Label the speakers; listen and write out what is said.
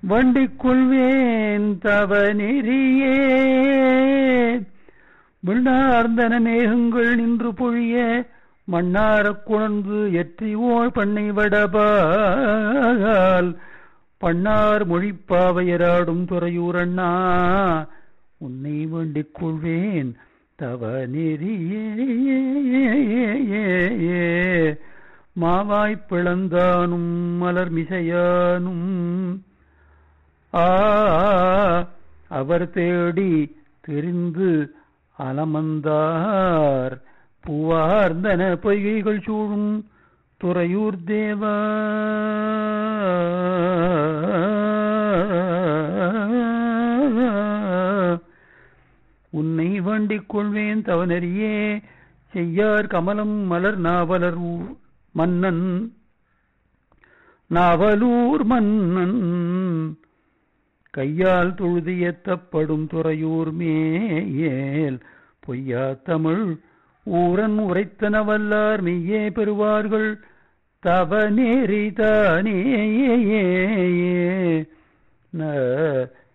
Speaker 1: வண்டிக் கொள்வேன் தவ நெறியே விண்ணார்ந்தன மேகங்கள் நின்று பொழிய மண்ணாரக் குழந்து எற்றிவோள் பண்ணை வடபால் பண்ணார் மொழிப்பாவையராடும் துறையூரண்ணா உன்னை வேண்டிக் கொள்வேன் தவ நெறியே மாவாய்ப் பிளந்தானும் மலர் மிசையானும் ஆ அவர் தேடி தெரிந்து அலமந்தார் பூவார்ந்தன பொய்கைகள் சூழும் துறையூர் தேவா உன்னை வேண்டிக் கொள்வேன் தவனறியே செய்யார் கமலம் மலர் நாவலர் ஊ- மன்னன் நாவலூர் மன்னன் கையால் தொழுது ஏத்தப்படும் துறையூர் மேயேல் பொய்யா தமிழ் ஊரன் உரைத்தன வல்லார் மெய்யே பெறுவார்கள் தவ நேரி தானே ந